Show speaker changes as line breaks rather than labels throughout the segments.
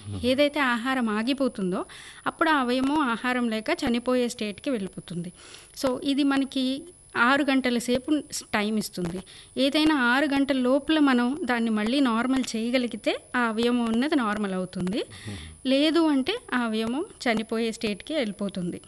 ఏదైతే ఆహారం ఆగిపోతుందో అప్పుడు ఆ అవయవం ఆహారం లేక చనిపోయే స్టేట్కి వెళ్ళిపోతుంది సో ఇది మనకి ఆరు గంటల సేపు టైం ఇస్తుంది ఏదైనా ఆరు గంటల లోపల మనం దాన్ని మళ్ళీ నార్మల్ చేయగలిగితే ఆ అవయవం ఉన్నది నార్మల్ అవుతుంది లేదు అంటే ఆ అవయవం చనిపోయే స్టేట్కి వెళ్ళిపోతుంది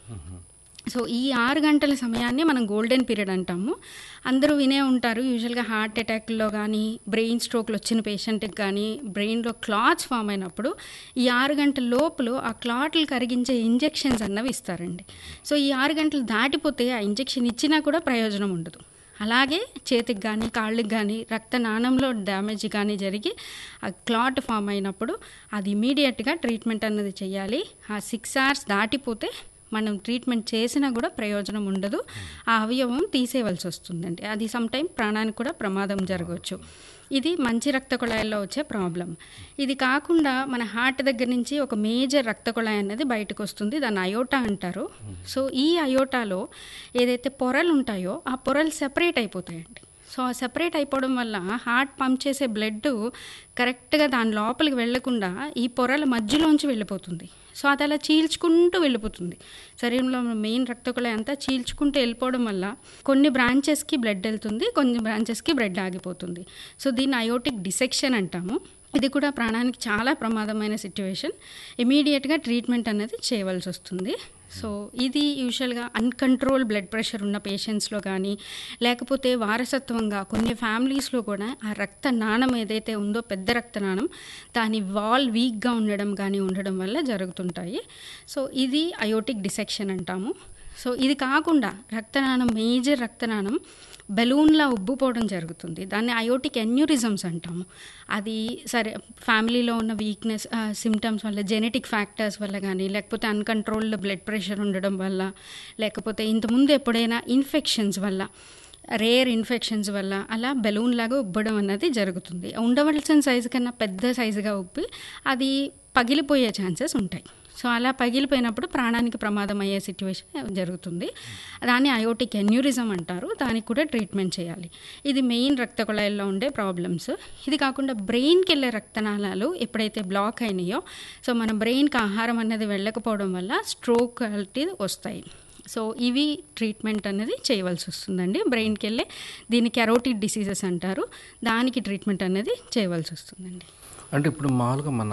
సో ఈ ఆరు గంటల సమయాన్ని మనం గోల్డెన్ పీరియడ్ అంటాము అందరూ వినే ఉంటారు యూజువల్గా హార్ట్ అటాక్లో కానీ బ్రెయిన్ స్ట్రోక్లు వచ్చిన పేషెంట్కి కానీ బ్రెయిన్లో క్లాట్స్ ఫామ్ అయినప్పుడు ఈ ఆరు గంటల లోపల ఆ క్లాట్లు కరిగించే ఇంజెక్షన్స్ అన్నవి ఇస్తారండి సో ఈ ఆరు గంటలు దాటిపోతే ఆ ఇంజెక్షన్ ఇచ్చినా కూడా ప్రయోజనం ఉండదు అలాగే చేతికి కానీ కాళ్ళకి కానీ రక్తనాళంలో డ్యామేజ్ కానీ జరిగి ఆ క్లాట్ ఫామ్ అయినప్పుడు అది ఇమీడియట్గా ట్రీట్మెంట్ అన్నది చేయాలి ఆ సిక్స్ అవర్స్ దాటిపోతే మనం ట్రీట్మెంట్ చేసినా కూడా ప్రయోజనం ఉండదు ఆ అవయవం తీసేయవలసి వస్తుందండి అది సమ్ టైం ప్రాణానికి కూడా ప్రమాదం జరగవచ్చు ఇది మంచి రక్త కుళాయిల్లో వచ్చే ప్రాబ్లం ఇది కాకుండా మన హార్ట్ దగ్గర నుంచి ఒక మేజర్ రక్త కుళాయి అనేది బయటకు వస్తుంది దాన్ని అయోటా అంటారు సో ఈ అయోటాలో ఏదైతే పొరలు ఉంటాయో ఆ పొరలు సెపరేట్ అయిపోతాయండి సో ఆ సెపరేట్ అయిపోవడం వల్ల హార్ట్ పంప్ చేసే బ్లడ్ కరెక్ట్గా దాని లోపలికి వెళ్లకుండా ఈ పొరల మధ్యలోంచి వెళ్ళిపోతుంది సో అది అలా చీల్చుకుంటూ వెళ్ళిపోతుంది శరీరంలో మెయిన్ రక్తకుళ అంతా చీల్చుకుంటూ వెళ్ళిపోవడం వల్ల కొన్ని బ్రాంచెస్కి బ్లడ్ వెళ్తుంది కొన్ని బ్రాంచెస్కి బ్లడ్ ఆగిపోతుంది సో దీన్ని అయోటిక్ డిసెక్షన్ అంటాము ఇది కూడా ప్రాణానికి చాలా ప్రమాదమైన సిచ్యువేషన్ ఇమీడియట్గా ట్రీట్మెంట్ అనేది చేయవలసి వస్తుంది సో ఇది యూజువల్గా అన్కంట్రోల్ బ్లడ్ ప్రెషర్ ఉన్న పేషెంట్స్లో కానీ లేకపోతే వారసత్వంగా కొన్ని ఫ్యామిలీస్లో కూడా ఆ రక్త నాణం ఏదైతే ఉందో పెద్ద రక్త నాణం దాని వాల్ వీక్గా ఉండడం కానీ ఉండడం వల్ల జరుగుతుంటాయి సో ఇది అయోటిక్ డిసెక్షన్ అంటాము సో ఇది కాకుండా రక్తనాళం మేజర్ రక్తనాళం బెలూన్లా ఉబ్బుపోవడం జరుగుతుంది దాన్ని అయోటిక్ ఎన్యూరిజమ్స్ అంటాము అది సరే ఫ్యామిలీలో ఉన్న వీక్నెస్ సిమ్టమ్స్ వల్ల జెనెటిక్ ఫ్యాక్టర్స్ వల్ల కానీ లేకపోతే అన్కంట్రోల్డ్ బ్లడ్ ప్రెషర్ ఉండడం వల్ల లేకపోతే ఇంతకుముందు ఎప్పుడైనా ఇన్ఫెక్షన్స్ వల్ల రేర్ ఇన్ఫెక్షన్స్ వల్ల అలా బెలూన్ లాగా ఉబ్బడం అన్నది జరుగుతుంది ఉండవలసిన సైజు కన్నా పెద్ద సైజుగా ఉబ్బి అది పగిలిపోయే ఛాన్సెస్ ఉంటాయి సో అలా పగిలిపోయినప్పుడు ప్రాణానికి ప్రమాదం అయ్యే సిచ్యువేషన్ జరుగుతుంది దాన్ని అయోటిక్ ఎన్యూరిజం అంటారు దానికి కూడా ట్రీట్మెంట్ చేయాలి ఇది మెయిన్ రక్త కుళాయిల్లో ఉండే ప్రాబ్లమ్స్ ఇది కాకుండా బ్రెయిన్కి వెళ్ళే రక్తనాళాలు ఎప్పుడైతే బ్లాక్ అయినాయో సో మన బ్రెయిన్కి ఆహారం అనేది వెళ్ళకపోవడం వల్ల స్ట్రోక్ అలాంటివి వస్తాయి సో ఇవి ట్రీట్మెంట్ అనేది చేయవలసి వస్తుందండి బ్రెయిన్కి వెళ్ళే దీన్ని కెరోటిడ్ డిసీజెస్ అంటారు దానికి ట్రీట్మెంట్ అనేది చేయవలసి వస్తుందండి
అంటే ఇప్పుడు మామూలుగా మన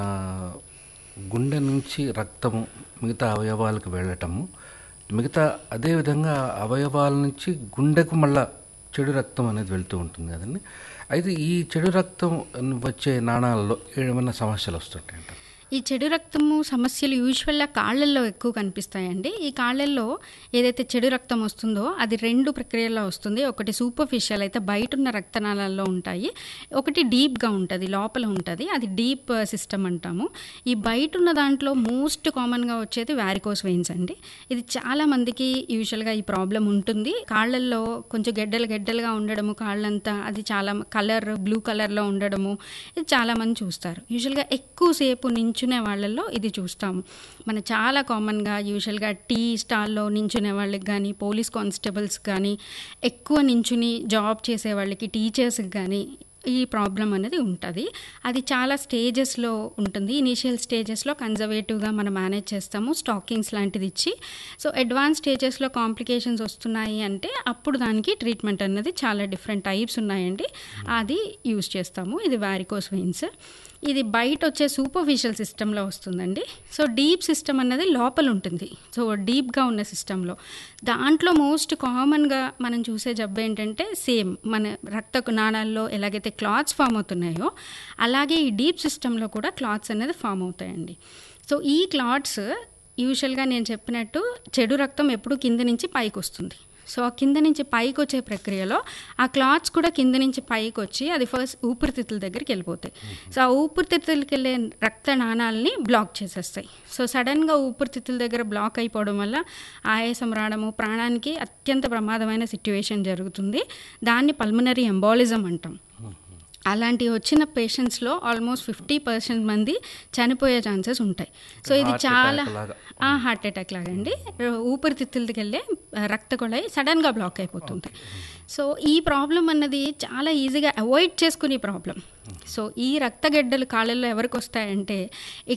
గుండె నుంచి రక్తము మిగతా అవయవాలకు వెళ్ళటము మిగతా అదేవిధంగా అవయవాల నుంచి గుండెకు మళ్ళా చెడు రక్తం అనేది వెళ్తూ ఉంటుంది కదండి అయితే ఈ చెడు రక్తం వచ్చే నాణాలలో ఏమైనా సమస్యలు వస్తుంటాయి అంటారు
ఈ చెడు రక్తము సమస్యలు యూజువల్గా కాళ్ళల్లో ఎక్కువ కనిపిస్తాయండి ఈ కాళ్ళల్లో ఏదైతే చెడు రక్తం వస్తుందో అది రెండు ప్రక్రియల్లో వస్తుంది ఒకటి సూపర్ఫిషియల్ అయితే బయట ఉన్న రక్తనాళాల్లో ఉంటాయి ఒకటి డీప్గా ఉంటుంది లోపల ఉంటుంది అది డీప్ సిస్టమ్ అంటాము ఈ బయట ఉన్న దాంట్లో మోస్ట్ కామన్గా వచ్చేది వ్యారికోస్ వెయిన్స్ అండి ఇది చాలా మందికి యూజువల్గా ఈ ప్రాబ్లం ఉంటుంది కాళ్ళల్లో కొంచెం గెడ్డలు గెడ్డలుగా ఉండడము కాళ్ళంతా అది చాలా కలర్ బ్లూ కలర్లో ఉండడము ఇది చాలామంది చూస్తారు యూజువల్గా ఎక్కువసేపు నుంచి నించునే వాళ్ళల్లో ఇది చూస్తాము మన చాలా కామన్గా యూజువల్గా టీ స్టాల్లో నించునే వాళ్ళకి కానీ పోలీస్ కానిస్టేబుల్స్ కానీ ఎక్కువ నించుని జాబ్ చేసే వాళ్ళకి టీచర్స్కి కానీ ఈ ప్రాబ్లం అనేది ఉంటుంది అది చాలా స్టేజెస్లో ఉంటుంది ఇనీషియల్ స్టేజెస్లో కన్జర్వేటివ్గా మనం మేనేజ్ చేస్తాము స్టాకింగ్స్ లాంటిది ఇచ్చి సో అడ్వాన్స్ స్టేజెస్లో కాంప్లికేషన్స్ వస్తున్నాయి అంటే అప్పుడు దానికి ట్రీట్మెంట్ అనేది చాలా డిఫరెంట్ టైప్స్ ఉన్నాయండి అది యూస్ చేస్తాము ఇది వ్యారికోస్ వెయిన్స్ ఇది బయట వచ్చే సూపర్ఫిషియల్ సిస్టంలో వస్తుందండి సో డీప్ సిస్టమ్ అన్నది లోపల ఉంటుంది సో డీప్గా ఉన్న సిస్టంలో దాంట్లో మోస్ట్ కామన్గా మనం చూసే జబ్బు ఏంటంటే సేమ్ మన రక్త నాణాల్లో ఎలాగైతే క్లాత్స్ ఫామ్ అవుతున్నాయో అలాగే ఈ డీప్ సిస్టంలో కూడా క్లాత్స్ అనేది ఫామ్ అవుతాయండి సో ఈ క్లాట్స్ యూజువల్గా నేను చెప్పినట్టు చెడు రక్తం ఎప్పుడు కింద నుంచి పైకి వస్తుంది సో ఆ కింద నుంచి పైకి వచ్చే ప్రక్రియలో ఆ క్లాత్స్ కూడా కింద నుంచి పైకి వచ్చి అది ఫస్ట్ ఊపిరితిత్తుల దగ్గరికి వెళ్ళిపోతాయి సో ఆ ఊపిరితిత్తులకి వెళ్ళే రక్త నాణాలని బ్లాక్ చేసేస్తాయి సో సడన్గా ఊపిరితిత్తుల దగ్గర బ్లాక్ అయిపోవడం వల్ల ఆయాసం రావడము ప్రాణానికి అత్యంత ప్రమాదమైన సిట్యువేషన్ జరుగుతుంది దాన్ని పల్మనరీ ఎంబాలిజం అంటాం అలాంటివి వచ్చిన పేషెంట్స్లో ఆల్మోస్ట్ ఫిఫ్టీ పర్సెంట్ మంది చనిపోయే ఛాన్సెస్ ఉంటాయి సో ఇది
Heart
చాలా
attack లాగా.
హార్ట్ అటాక్ లాగా అండి ఊపిరితిత్తులకి వెళ్ళే రక్త కొళాయి సడన్గా బ్లాక్ అయిపోతుంది సో ఈ ప్రాబ్లం అన్నది చాలా ఈజీగా అవాయిడ్ చేసుకునే ప్రాబ్లం సో ఈ రక్తగడ్డలు కాళ్ళల్లో ఎవరికి వస్తాయంటే